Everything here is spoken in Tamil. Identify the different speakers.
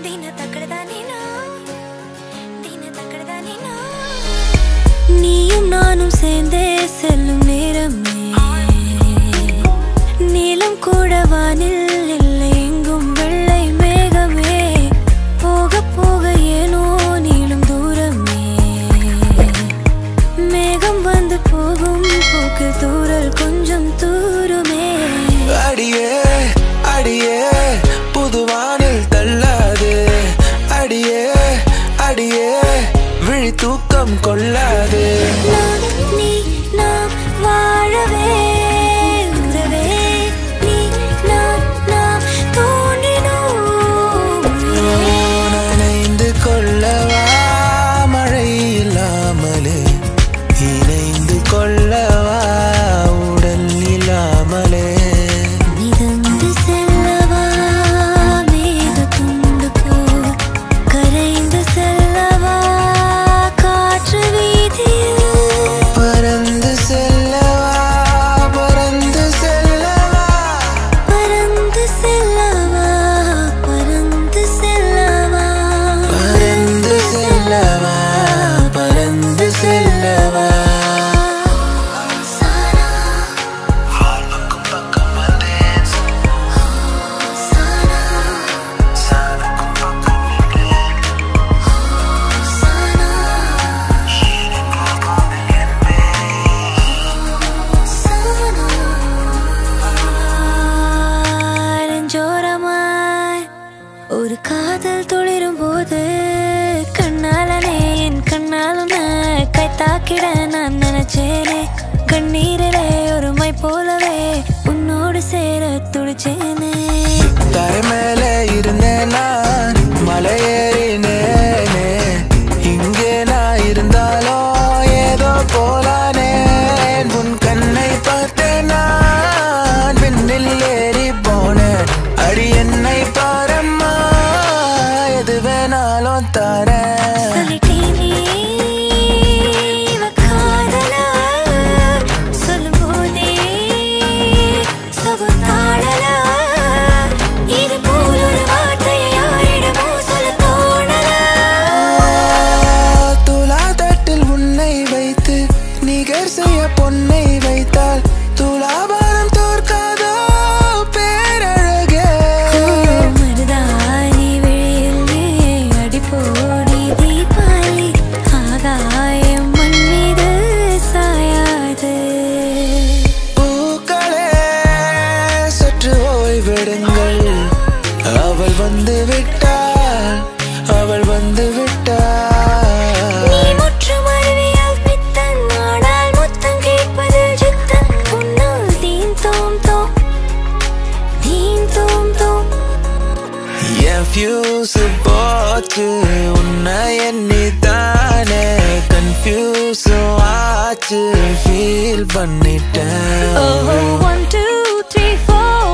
Speaker 1: ದಿನ ತಕ್ಕಡದ ನೀನು ದಿನ ತಕ್ಕಡದ ನೀನು
Speaker 2: நீயும் நானும் சேர்ந்தே செல்லும் நேரமே நீலம் கூட வானில் இல்லை எங்கும் வெள்ளை மேகமே போக போக ஏனோ நீளும் தூரமே மேகம் வந்து போகும் போக்கில் தூரல் கொஞ்சம் தூருமே
Speaker 3: அடியே அடியே புதுவானில் தள்ளாது அடியே அடியே விழி தூக்கம் கொள்ளாது
Speaker 2: நான் நீ நாம் வாழவே உறவே நீ நான் நாம் தோன்றினோம்
Speaker 3: நனைந்து கொள்ளவா மழை இல்லாமலே இணைந்து கொள்ளவா உடல் இல்லாமலே
Speaker 2: மிதந்து செல்லவா மேகத்துண்டு போல் கரைந்து செல்லவா காற்று வீதியில்
Speaker 3: பறந்து செல்லவா பறந்து செல்லவா
Speaker 2: பறந்து செல்லவா பறந்து செல்லவா
Speaker 3: பறந்து செல்லவா பறந்து செல்லவா
Speaker 2: சாரா சாரா சாரா நெஞ்சோரமாய் ஒரு காதல் துளிரும் போது கண்ணாலனே என் கண்ணாலும் கை தாக்கிட நான் நினைச்சேனே கண்ணீரிலே ஒரு மை போலவே உன்னோடு சேர துடிச்சேனே
Speaker 3: தரை மேலே இருந்தேன் நான் மலையேறினேனே இங்கே நான் இருந்தாலும் ஏதோ போலானேன் உன் கண்ணை பார்த்தேன் நான் விண்ணில் ஏறி போனேன் அடி என்னை பாரம்மா எது வேணாலும் தரேன்
Speaker 2: சொல்லிட்டேனே இவ காதலா சொல்லும்போதே சொகுத்தாடலா இது போல் ஒரு வார்த்தையை யாரிடமோ சொல்ல தோணலா
Speaker 3: துலா தட்டில் உன்னை வைத்து நிகர் செய்ய பொன்னை வைத்தால் துலாபாரம் தோற்காதோ பேரழகே
Speaker 2: மருதாணி விழியில் அடிப்போடி தீபாவளி ஆகாயம் மண் மீது சாயாது
Speaker 3: பூக்களே சற்று ஓய்வெடுங்கள் அவள் வந்து விட்டாள் அவள் வந்து
Speaker 2: நீ
Speaker 3: விட்டாள்
Speaker 2: முற்றும் அறிவியல் பித்தன் ஆனால் முத்தம் கேட்பதில் சித்தன் உன்னால் தீன் தோம் தோம் தீன் தோம் தோம்
Speaker 3: என் ஃபியூஸ் போச்சு உன்னை எண்ணி தானே கன்ஃபியூஸ் ஆச்சு ஃபீல் பண்ணிட்டேன்
Speaker 2: Oh, one, two, three, four.